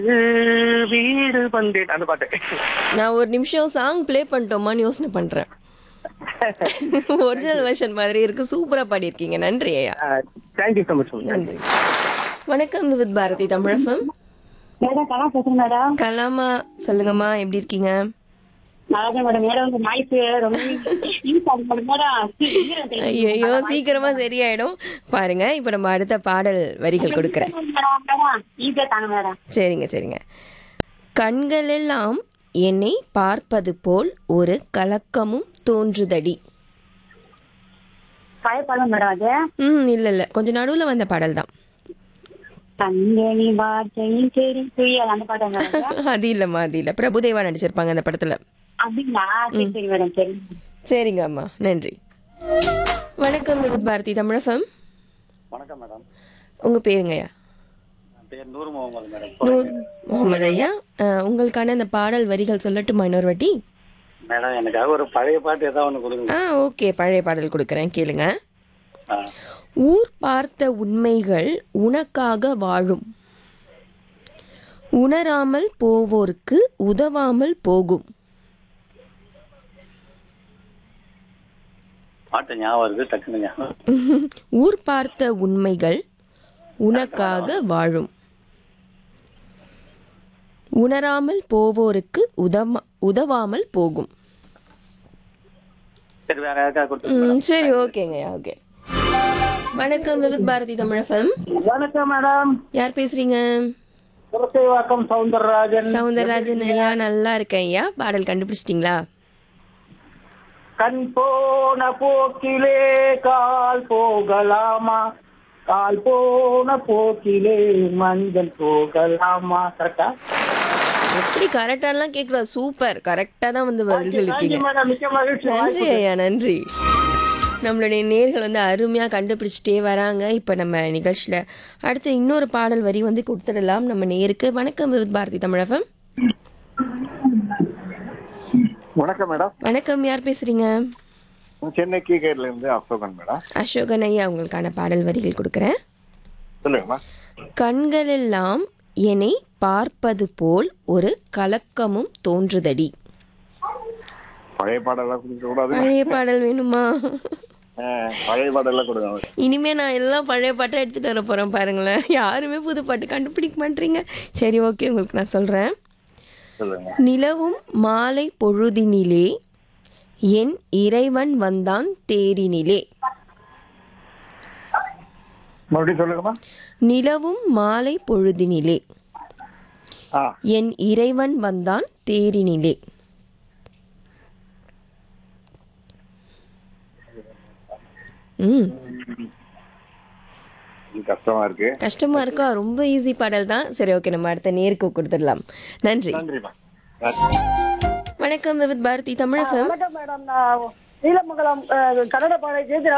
வீடு வந்தேன் அந்த பாட்டு நான் ஒரு நிமிஷம் சாங் ப்ளே பண்ணிட்டோமான்னு யோசனை பண்றேன் ஒரிஜினல் வெர்ஷன் மாதிரி இருக்கு சூப்பரா பாடியிருக்கீங்க நன்றி ஐயா தேங்க்யூ ஸோ மச் நன்றி வணக்கம் வித் பாரதி தமிழகம் மேடம் கலா பேசுறேன் மேடம் கலாமா சொல்லுங்கம்மா எப்படி இருக்கீங்க அதான் மேடம் மேடம் உங்க வாய்ஸ் ரொம்ப யூஸ் ஆகும் மேடம் மேடம் சீக்கிரம் தெரியும். ஐயோ சீக்கிரமா சரியாயிடும் பாருங்க இப்ப நம்ம அடுத்த பாடல் வரிகள் கொடுக்குறேன் மேடம் மேடம் ஈஸியா தாங்க மேடம் சரிங்க சரிங்க கண்களெல்லாம் என்னை பார்ப்பது போல் ஒரு கலக்கமும் தோன்றுதடி பழைய படம் மேடம் அது ம் இல்ல இல்ல கொஞ்ச நடுவுல வந்த பாடல் தான் கண்களி வார்த்தையும் சரி புரியல அந்த பாட்டம் மேடம் அது இல்லம்மா அது இல்ல பிரபுதேவா நடிச்சிருப்பாங்க அந்த படத்துல அப்படிங்களா சரி சரி மேடம் சரி சரிங்க அம்மா நன்றி வணக்கம் வித் பாரதி தமிழகம் வணக்கம் மேடம் உங்க பேருங்கய்யா பேர் நூறு முகமது மேடம் நூர் முகமது ஐயா அஹ், உங்களுக்கான அந்த பாடல் வரிகள் சொல்லட்டுமா இன்னொரு வாட்டி மேடம் எனக்காக ஒரு பழைய பாட்டு ஏதாவது ஒன்று கொடுங்க ஆ ஓகே பழைய பாடல் கொடுக்குறேன் கேளுங்க ஆ. ஊர் பார்த்த உண்மைகள் உனக்காக வாழும் உணராமல் போவோர்க்கு உதவாமல் போகும் பாட்டு ஞாபகம் இருக்கு டக்குனு ஞாபகம் ஊர் பார்த்த உண்மைகள் உனக்காக வாழும் உணராமல் போவோருக்கு உதவ உதவாமல் போகும் சரி வேற யாருக்கா கொடுத்து ம், சரி ஓகேங்க ஓகே வணக்கம் விவித் பாரதி தமிழகம் வணக்கம் மேடம் யார் பேசுறீங்க துளசிவாக்கம் சவுந்தரராஜன் சவுந்தரராஜன் ஐயா நல்லா இருக்கேன் ஐயா பாடல் கண்டுபிடிச்சிட்டிங்களா கண் போன போக்கிலே கால் போகலாமா கால் போன போக்கிலே மஞ்சள் போகலாமா கரெக்டா எப்படி கரெக்டாலாம் கேட்குறா சூப்பர் கரெக்டாக தான் வந்து பதில் சொல்லியிருக்கீங்க மேடம் மிக்க மகிழ்ச்சி நன்றி ஐயா நன்றி நம்மளுடைய நேர்கள் வந்து அருமையாக கண்டுபிடிச்சிட்டே வராங்க இப்போ நம்ம நிகழ்ச்சியில் அடுத்து இன்னொரு பாடல் வரி வந்து கொடுத்துடலாம் நம்ம நேருக்கு வணக்கம் விவித் பாரதி தமிழகம் வணக்கம் மேடம் வணக்கம் யார் பேசுறீங்க சென்னை கீகேர்ல இருந்து அசோகன் மேடம் அசோகன் ஐயா உங்களுக்கான பாடல் வரிகள் கொடுக்குறேன் சொல்லுங்கம்மா கண்களெல்லாம் என்னை பார்ப்பது போல் ஒரு கலக்கமும் தோன்றுதடி பழைய பாடலாம் கொடுக்க கூடாது பழைய பாடல் வேணுமா ஆ, பழைய பாடலாம் கொடுங்க இனிமே நான் எல்லாம் பழைய பாட்டை எடுத்துட்டு வர போறேன் பாருங்களேன் யாருமே புது பாட்டு கண்டுபிடிக்க மாட்டீங்க சரி ஓகே உங்களுக்கு நான் சொல்றேன் சொல்லுங்க நிலவும் மாலை பொழுதினிலே என் இறைவன் வந்தான் தேரினிலே மறுபடியும் சொல்லுங்கம்மா நிலவும் மாலை பொழுதினிலே ஆ என் இறைவன் வந்தான் தேரினிலே ம் இது கஷ்டமா இருக்கு கஷ்டமா இருக்கா ரொம்ப ஈஸி பாடல் தான் சரி ஓகே நம்ம அடுத்த நேருக்கு கொடுத்துடலாம் நன்றி நன்றிம்மா வணக்கம் விவித் பாரதி தமிழகம் மேடம் நான் நீலமங்கலம் கன்னட பாடகி